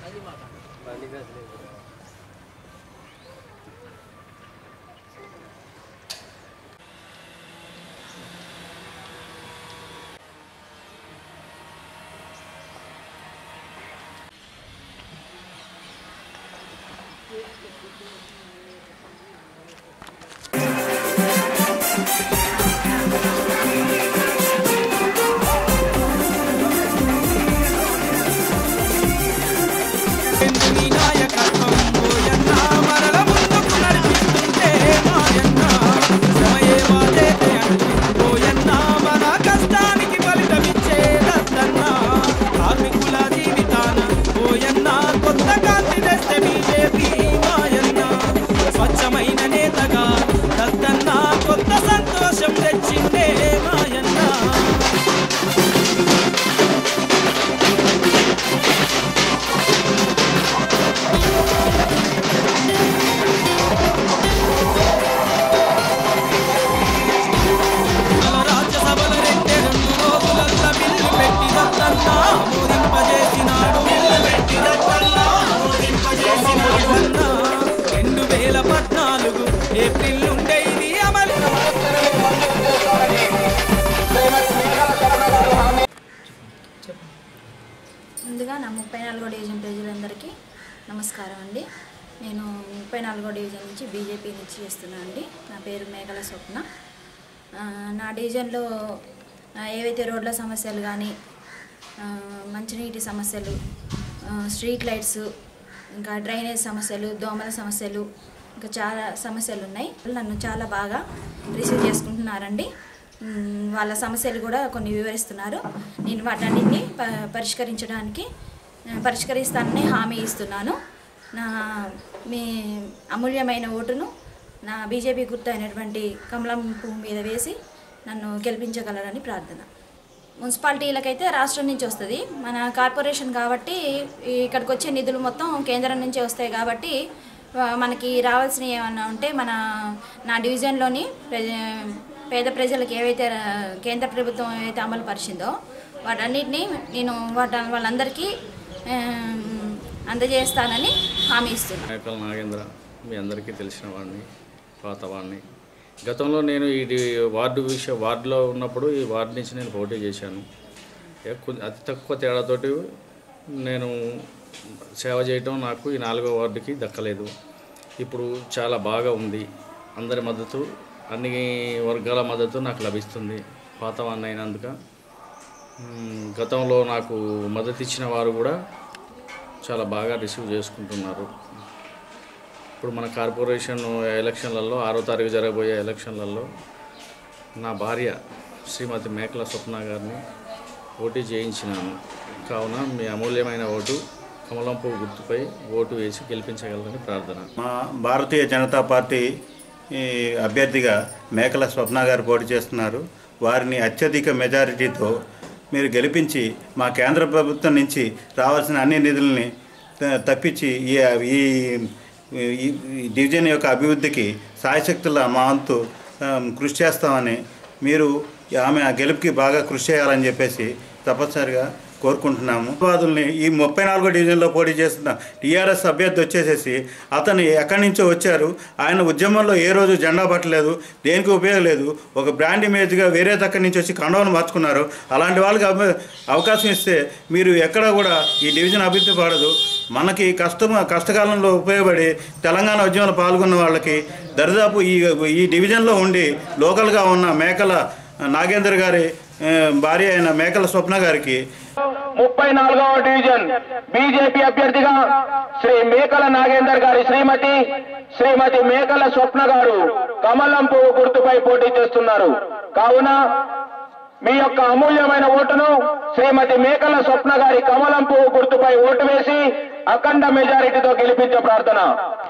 ఎందుని నాయకత్వం ఓయన్న మరల ముందుకు నడిపిస్తుంటే మాయన్న శ్రమయే బాధేతే ఓయన్న మన కష్టానికి ఫలితమిచ్చే దత్తన్న కార్మికుల జీవితాన ఓయన్న కొత్త కాంతి తెస్తే బీజేపీ మాయన్న స్వచ్ఛమైన నేతగా దత్తన్న కొత్త సంతోషం తెచ్చిందే మాయన్న రాజ్యసభల రెండే రెండు రోజులల్ల బిల్లు పెట్టి దత్తన్న ఆమోదింపజేసినాడు బిల్లు పెట్టి దత్తన్న ఆమోదింపజేసినాడు అన్న రెండు వేల పద్నాలుగు ఏప్రిల్ నుండే ఇది అమలు ముందుగా నా ముప్పై నాలుగో డివిజన్ ప్రజలందరికీ నమస్కారం అండి నేను ముప్పై నాలుగో డివిజన్ నుంచి బీజేపీ నుంచి చేస్తున్నాను అండి నా పేరు మేఘల స్వప్న ఆ, నా డివిజన్లో ఆ, ఏవైతే రోడ్ల సమస్యలు కానీ ఆ, మంచినీటి సమస్యలు ఆ, స్ట్రీట్ లైట్స్ ఇంకా డ్రైనేజ్ సమస్యలు దోమల సమస్యలు ఇంకా చాలా సమస్యలు ఉన్నాయి నన్ను చాలా బాగా రిసీవ్ చేసుకుంటున్నారండి మ్, వాళ్ళ సమస్యలు కూడా కొన్ని వివరిస్తున్నారు నేను వాటన్నిటిని ప పరిష్కరించడానికి ఆ, పరిష్కరిస్తానని హామీ ఇస్తున్నాను నా మీ అమూల్యమైన ఓటును నా బీజేపీ గుర్తు అయినటువంటి కమలం పువ్వు మీద వేసి నన్ను గెలిపించగలరని ప్రార్థన మున్సిపాలిటీలకైతే రాష్ట్రం నుంచి వస్తుంది మన కార్పొరేషన్ కాబట్టి ఇక్కడికి వచ్చే నిధులు మొత్తం కేంద్రం నుంచే వస్తాయి కాబట్టి ఆ, మనకి రావాల్సినవి ఏమన్నా ఉంటే మన నా డివిజన్లోని ప్రజ పేద ప్రజలకు ఏవైతే ఆ, కేంద్ర ప్రభుత్వం ఏవైతే అమలు పరిచిందో వాటన్నిటిని నేను వాట వాళ్ళందరికీ ఆ, అందజేస్తానని హామీ ఇస్తున్నాను మేకల నాగేంద్ర మీ అందరికీ తెలిసిన వాడిని పాత వాడిని గతంలో నేను ఈ డి- వార్డు విషయ వార్డులో ఉన్నప్పుడు ఈ వార్డు నుంచి నేను పోటీ చేశాను ఏ కొ- అతి తక్కువ తేడాతోటి నేను సేవ చేయటం నాకు ఈ నాలుగో వార్డుకి దక్కలేదు ఇప్పుడు చాలా బాగా ఉంది అందరి మద్దతు అన్ని వర్గాల మద్దతు నాకు లభిస్తుంది పాత వాడిని అయినందుక మ్, గతంలో నాకు మద్దతు ఇచ్చిన వారు కూడా చాలా బాగా రిసీవ్ చేసుకుంటున్నారు ఇప్పుడు మన కార్పొరేషన్ ఎలక్షన్లలో ఆరో తారీఖు జరగబోయే ఎలక్షన్లలో నా భార్య శ్రీమతి మేకల స్వప్న గారిని పోటీ చేయించినాను కావున మీ అమూల్యమైన ఓటు కమలం పువ్వు గుర్తుపై ఓటు వేసి గెలిపించగలరని ప్రార్థన మా భారతీయ జనతా పార్టీ ఈ, అభ్యర్థిగా మేకల స్వప్న గారు పోటీ చేస్తున్నారు వారిని అత్యధిక మెజారిటీతో మీరు గెలిపించి మా కేంద్ర ప్రభుత్వం నుంచి రావాల్సిన అన్ని నిధుల్ని త- తప్పించి ఈ ఈ ఈ- ఈ డివిజన్ యొక్క అభివృద్ధికి సాయశక్తుల మా వంతు ఆ, కృషి చేస్తామని మీరు ఆమె ఆ గెలుపుకి బాగా కృషి చేయాలని చెప్పేసి తప్పనిసరిగా కోరుకుంటున్నాము వాదుల్ని ఈ ముప్పై నాలుగో డివిజన్లో పోటీ చేస్తున్న టీఆర్ఎస్ అభ్యర్థి వచ్చేసేసి అతను ఎక్కడి నుంచో వచ్చారు ఆయన ఉద్యమంలో ఏ రోజు జెండా పట్టలేదు దేనికి ఉపయోగం లేదు ఒక బ్రాండ్ ఇమేజ్గా వేరే దగ్గర నుంచి వచ్చి కండవను మార్చుకున్నారు అలాంటి వాళ్ళకి అవ- అవకాశం ఇస్తే మీరు ఎక్కడ కూడా ఈ డివిజన్ అభివృద్ధి పడదు మనకి కష్టం కష్టకాలంలో ఉపయోగపడి తెలంగాణ ఉద్యమంలో పాల్గొన్న వాళ్ళకి దరిదాపు ఈ ఈ డివిజన్లో ఉండి లోకల్గా ఉన్న మేకల నాగేందర్ గారి ఆ, భార్య అయిన మేకల స్వప్న గారికి ముప్పై నాలుగవ డివిజన్ బీజేపీ అభ్యర్థిగా శ్రీ మేకల నాగేందర్ గారి శ్రీమతి శ్రీమతి మేకల స్వప్న గారు కమలం పువ్వు గుర్తుపై పోటీ చేస్తున్నారు కావున మీ యొక్క అమూల్యమైన ఓటును శ్రీమతి మేకల స్వప్న గారి కమలం పువ్వు గుర్తుపై ఓటు వేసి అఖండ మెజారిటీతో గెలిపించే ప్రార్థన